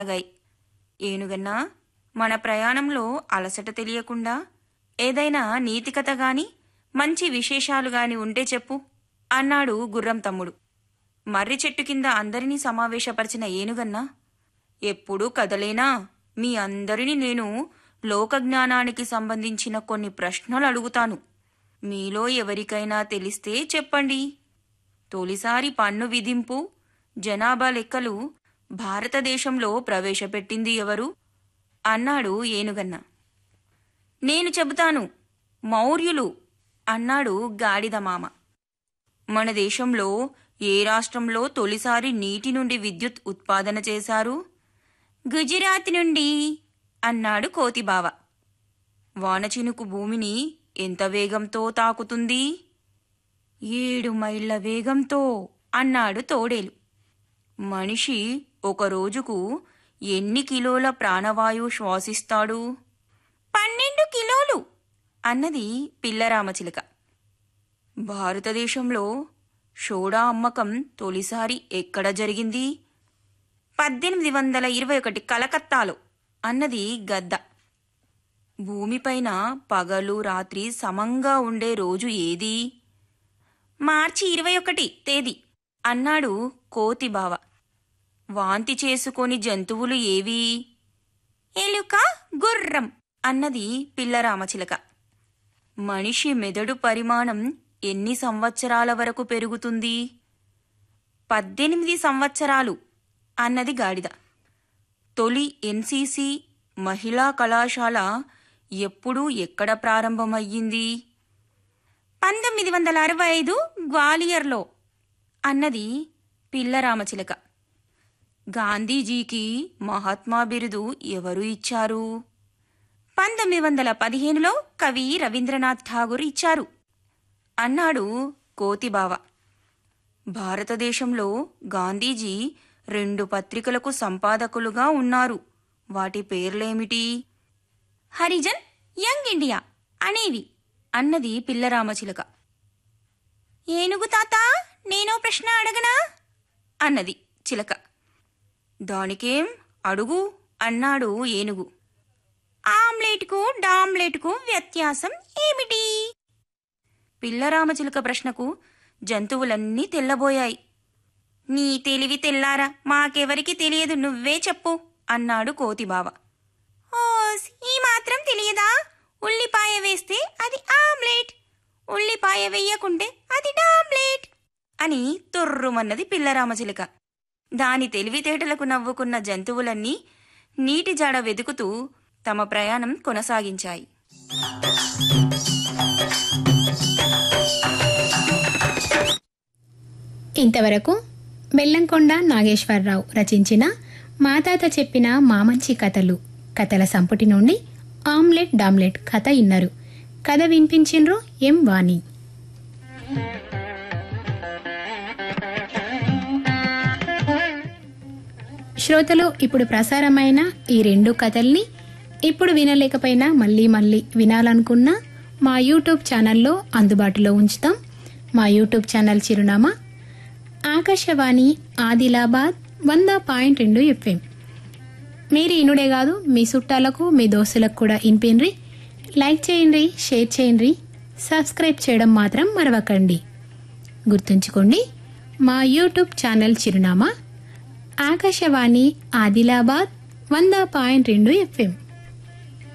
సాగాయి ఏనుగన్నా మన ప్రయాణంలో అలసట తెలియకుండా ఏదైనా నీతికథ గాని మంచి విశేషాలు గాని ఉంటే చెప్పు అన్నాడు గుర్రం తమ్ముడు మర్రి చెట్టు కింద అందరినీ సమావేశపరిచిన ఏనుగన్నా ఎప్పుడూ కదలేనా మీ అందరినీ నేను లోకజ్ఞానానికి సంబంధించిన కొన్ని ప్రశ్నలు అడుగుతాను మీలో ఎవరికైనా తెలిస్తే చెప్పండి తొలిసారి పన్ను విధింపు జనాభా లెక్కలు భారతదేశంలో ప్రవేశపెట్టింది ఎవరు అన్నాడు ఏనుగన్న నేను చెబుతాను మౌర్యులు అన్నాడు గాడిద మామ మన దేశంలో ఏ రాష్ట్రంలో తొలిసారి నీటి నుండి విద్యుత్ ఉత్పాదన చేశారు గుజరాత్ నుండి అన్నాడు కోతిబావ వానచినుకు భూమిని ఎంత వేగంతో తాకుతుంది ఏడు మైళ్ళ వేగంతో అన్నాడు తోడేలు మనిషి ఒక రోజుకు ఎన్ని కిలోల ప్రాణవాయువు శ్వాసిస్తాడు పన్నెండు కిలోలు అన్నది పిల్లరామచిలుక భారతదేశంలో సోడా అమ్మకం తొలిసారి ఎక్కడ జరిగింది పద్దెనిమిది వందల ఇరవై ఒకటి కలకత్తాలో అన్నది గద్ద భూమిపైన పగలు రాత్రి సమంగా ఉండే రోజు ఏది మార్చి ఇరవై ఒకటి తేదీ అన్నాడు కోతి బావ వాంతి చేసుకొని జంతువులు ఏవి ఎలుక గుర్రం అన్నది పిల్లరామచిలక మనిషి మెదడు పరిమాణం ఎన్ని సంవత్సరాల వరకు పెరుగుతుంది పద్దెనిమిది సంవత్సరాలు అన్నది గాడిద తొలి ఎన్సీసీ మహిళా కళాశాల ఎప్పుడు ఎక్కడ ప్రారంభమయ్యింది పంతొమ్మిది వందల అరవై ఐదు గ్వాలియర్లో అన్నది పిల్లరామచిలక గాంధీజీకి మహాత్మా బిరుదు ఎవరు ఇచ్చారు పంతొమ్మిది వందల పదిహేనులో కవి రవీంద్రనాథ్ ఠాగూర్ ఇచ్చారు అన్నాడు కోతిబావ భారతదేశంలో గాంధీజీ రెండు పత్రికలకు సంపాదకులుగా ఉన్నారు వాటి పేర్లేమిటి హరిజన్ యంగ్ ఇండియా అనేవి అన్నది పిల్లరామచిలక ఏనుగు తాత నేనో ప్రశ్న అడగనా అన్నది చిలక దానికేం అడుగు అన్నాడు ఏనుగు ఆమ్లెట్కు డామ్లెట్కు వ్యత్యాసం ఏమిటి పిల్లరామచిలుక ప్రశ్నకు జంతువులన్నీ తెల్లబోయాయి నీ తెలివి తెల్లారా మాకెవరికి తెలియదు నువ్వే చెప్పు అన్నాడు కోతిబావ ఓస్ ఈ మాత్రం తెలియదా ఉల్లిపాయ వేస్తే అది ఆమ్లెట్ ఉల్లిపాయ వేయకుంటే అది డామ్లెట్ అని తొర్రుమన్నది పిల్లరామచిలుక దాని తెలివితేటలకు నవ్వుకున్న జంతువులన్నీ నీటి జాడ వెతుకుతూ తమ ప్రయాణం కొనసాగించాయి ఇంతవరకు బెల్లంకొండ నాగేశ్వరరావు రచించిన మా తాత చెప్పిన మామంచి కథలు కథల సంపుటి నుండి ఆమ్లెట్ డామ్లెట్ కథ ఇన్నారు కథ వినిపించిండ్రు ఎం వాణి శ్రోతలు ఇప్పుడు ప్రసారమైన ఈ రెండు కథల్ని ఇప్పుడు వినలేకపోయినా మళ్ళీ మళ్ళీ వినాలనుకున్నా మా యూట్యూబ్ ఛానల్లో అందుబాటులో ఉంచుతాం మా యూట్యూబ్ ఛానల్ చిరునామా ఆకాశవాణి ఆదిలాబాద్ వంద పాయింట్ రెండు ఎఫ్ఎం మీరు ఇనుడే కాదు మీ చుట్టాలకు మీ దోస్తులకు కూడా ఇన్పిన్రి లైక్ చేయండి షేర్ చేయండి సబ్స్క్రైబ్ చేయడం మాత్రం మరవకండి గుర్తుంచుకోండి మా యూట్యూబ్ ఛానల్ చిరునామా ఆకాశవాణి ఆదిలాబాద్ వంద పాయింట్ రెండు ఎఫ్ఎం